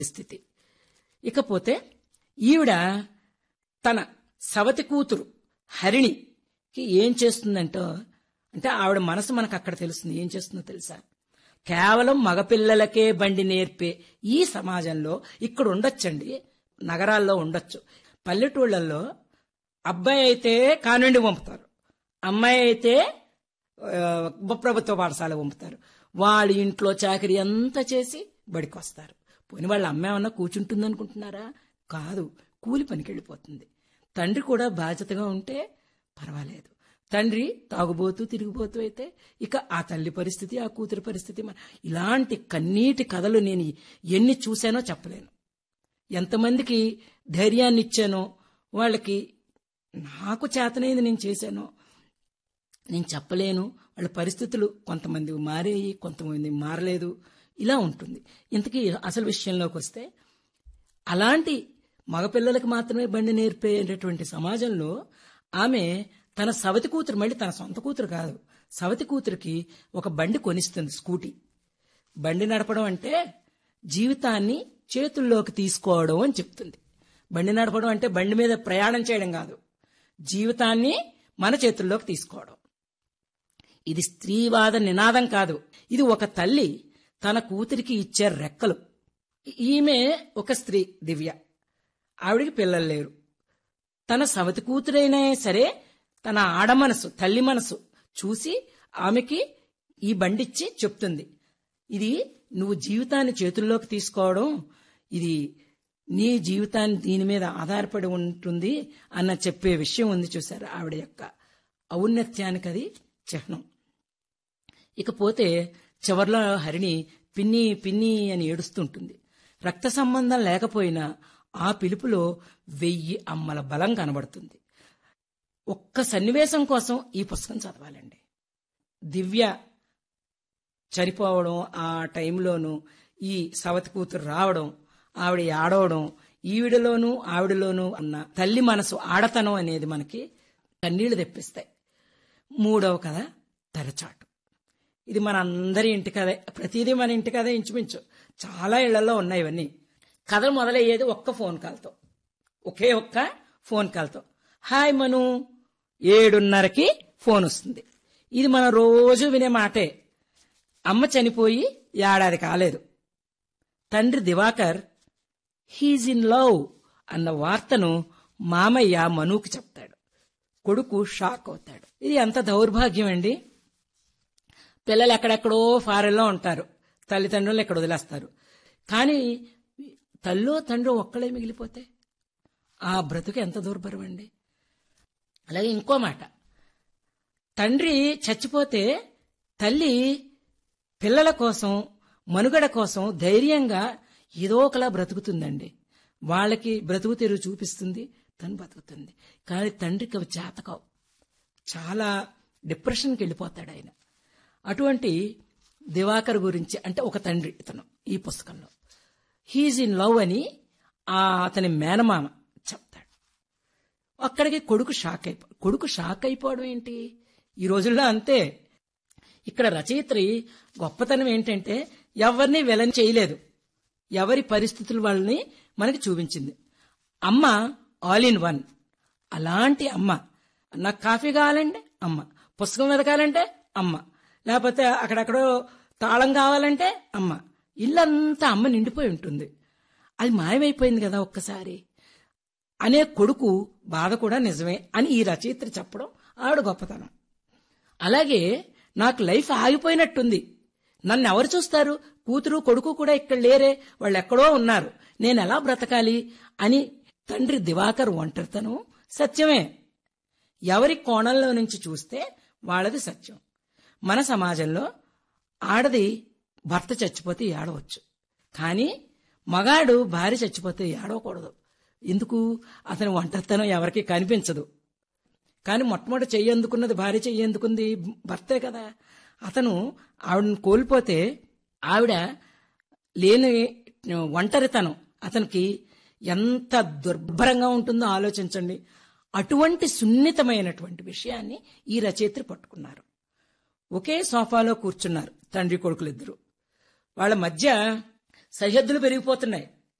స్థితి ఇకపోతే ఈవిడ తన సవతి కూతురు హరిణికి ఏం చేస్తుందంటో అంటే ఆవిడ మనసు మనకు అక్కడ తెలుస్తుంది ఏం చేస్తుందో తెలుసా కేవలం మగపిల్లలకే బండి నేర్పే ఈ సమాజంలో ఇక్కడ ఉండొచ్చండి నగరాల్లో ఉండొచ్చు పల్లెటూళ్ళల్లో అబ్బాయి అయితే కానివ్వండి పంపుతారు అమ్మాయి అయితే ఆ, ప్రభుత్వ పాఠశాల పంపుతారు వాళ్ళ ఇంట్లో చాకరీ అంతా చేసి బడికి వస్తారు పోని వాళ్ళ అమ్మ ఏమన్నా కూర్చుంటుంది అనుకుంటున్నారా కాదు కూలి పనికి వెళ్ళిపోతుంది తండ్రి కూడా బాధ్యతగా ఉంటే పర్వాలేదు తండ్రి తాగుబోతూ తిరిగిపోతూ అయితే ఇక ఆ తల్లి పరిస్థితి ఆ కూతురి పరిస్థితి మన- ఇలాంటి కన్నీటి కథలు నేను ఎన్ని చూశానో చెప్పలేను ఎంతమందికి ధైర్యాన్ని ఇచ్చానో వాళ్ళకి నాకు చేతనైంది నేను చేశానో నేను చెప్పలేను వాళ్ళ పరిస్థితులు కొంతమంది మారాయి కొంతమంది మారలేదు ఇలా ఉంటుంది ఇంతకీ అసలు విషయంలోకి వస్తే అలాంటి మగపిల్లలకు మాత్రమే బండి నేర్పేటటువంటి సమాజంలో ఆమె తన సవతి కూతురు మళ్ళీ తన సొంత కూతురు కాదు సవతి కూతురికి ఒక బండి కొనిస్తుంది స్కూటీ బండి నడపడం అంటే జీవితాన్ని చేతుల్లోకి తీసుకోవడం అని చెప్తుంది బండి నడపడం అంటే బండి మీద ప్రయాణం చేయడం కాదు జీవితాన్ని మన చేతుల్లోకి తీసుకోవడం ఇది స్త్రీవాద నినాదం కాదు ఇది ఒక తల్లి తన కూతురికి ఇచ్చే రెక్కలు ఈమె ఒక స్త్రీ దివ్య ఆవిడికి పిల్లలు లేరు తన సవతి కూతురైనా సరే తన ఆడ మనసు తల్లి మనసు చూసి ఆమెకి ఈ బండిచ్చి చెప్తుంది ఇది నువ్వు జీవితాన్ని చేతుల్లోకి తీసుకోవడం ఇది నీ జీవితాన్ని దీని మీద ఆధారపడి ఉంటుంది అన్న చెప్పే విషయం ఉంది చూసారు ఆవిడ యొక్క ఔన్నత్యానికి అది చిహ్నం ఇకపోతే చివర్లో హరిణి పిన్ని పిన్ని అని ఏడుస్తుంటుంది రక్త సంబంధం లేకపోయినా ఆ పిలుపులో వెయ్యి అమ్మల బలం కనబడుతుంది ఒక్క సన్నివేశం కోసం ఈ పుస్తకం చదవాలండి దివ్య చనిపోవడం ఆ టైంలోనూ ఈ సవతి కూతురు రావడం ఆవిడ ఆడవడం ఈవిడలోనూ ఆవిడలోనూ ఉన్న తల్లి మనసు ఆడతనం అనేది మనకి కన్నీళ్లు తెప్పిస్తాయి మూడవ కథ తెరచాటు ఇది మన అందరి ఇంటి కథే ప్రతిదీ మన ఇంటి కథే ఇంచుమించు చాలా ఇళ్లలో ఉన్నాయి ఇవన్నీ కథ మొదలయ్యేది ఒక్క ఫోన్ కాల్తో ఒకే ఒక్క ఫోన్ కాల్తో హాయ్ మను ఏడున్నరకి ఫోన్ వస్తుంది ఇది మనం రోజు వినే మాటే అమ్మ చనిపోయి ఏడాది కాలేదు తండ్రి దివాకర్ హీజ్ ఇన్ లవ్ అన్న వార్తను మామయ్య మనుకు చెప్తాడు కొడుకు షాక్ అవుతాడు ఇది ఎంత దౌర్భాగ్యం అండి పిల్లలు ఎక్కడెక్కడో ఫారెన్లో ఉంటారు తల్లిదండ్రులు ఇక్కడ వదిలేస్తారు కానీ తల్లో తండ్రి ఒక్కడే మిగిలిపోతే ఆ బ్రతుకు ఎంత దుర్భరం అండి అలాగే ఇంకో మాట తండ్రి చచ్చిపోతే తల్లి పిల్లల కోసం మనుగడ కోసం ధైర్యంగా ఏదో ఒకలా బ్రతుకుతుందండి వాళ్ళకి బ్రతుకు తెరువు చూపిస్తుంది తను బతుకుతుంది కానీ తండ్రికి అవి చేతకావు చాలా డిప్రెషన్కి వెళ్ళిపోతాడు ఆయన అటువంటి దివాకర్ గురించి అంటే ఒక తండ్రి ఇతను ఈ పుస్తకంలో హీజ్ ఇన్ లవ్ అని ఆ అతని మేనమామ చెప్తాడు అక్కడికి కొడుకు షాక్ అయిపో కొడుకు షాక్ అయిపోవడం ఏంటి ఈ రోజుల్లో అంతే ఇక్కడ రచయిత్రి గొప్పతనం ఏంటంటే ఎవరిని వెలని చేయలేదు ఎవరి పరిస్థితులు వాళ్ళని మనకి చూపించింది అమ్మ ఆల్ ఇన్ వన్ అలాంటి అమ్మ నాకు కాఫీ కావాలంటే అమ్మ పుస్తకం వెతకాలంటే అమ్మ లేకపోతే అక్కడెక్కడో తాళం కావాలంటే అమ్మ ఇల్లంతా అమ్మ నిండిపోయి ఉంటుంది అది మాయమైపోయింది కదా ఒక్కసారి అనే కొడుకు బాధ కూడా నిజమే అని ఈ రచయిత్రి చెప్పడం ఆవిడ గొప్పతనం అలాగే నాకు లైఫ్ ఆగిపోయినట్టుంది నన్ను ఎవరు చూస్తారు కూతురు కొడుకు కూడా ఇక్కడ లేరే వాళ్ళు ఎక్కడో ఉన్నారు నేను ఎలా బ్రతకాలి అని తండ్రి దివాకర్ ఒంటరితనం సత్యమే ఎవరి కోణంలో నుంచి చూస్తే వాళ్ళది సత్యం మన సమాజంలో ఆడది భర్త చచ్చిపోతే ఏడవచ్చు కానీ మగాడు భార్య చచ్చిపోతే ఏడవకూడదు ఎందుకు అతని ఒంటరితనం ఎవరికి కనిపించదు కానీ మొట్టమొదటి చెయ్యందుకున్నది భార్య చెయ్యందుకుంది భర్తే కదా అతను ఆవిడని కోల్పోతే ఆవిడ లేని ఒంటరితనం అతనికి ఎంత దుర్భరంగా ఉంటుందో ఆలోచించండి అటువంటి సున్నితమైనటువంటి విషయాన్ని ఈ రచయిత్రి పట్టుకున్నారు ఒకే సోఫాలో కూర్చున్నారు తండ్రి కొడుకులిద్దరు వాళ్ళ మధ్య సరిహద్దులు పెరిగిపోతున్నాయి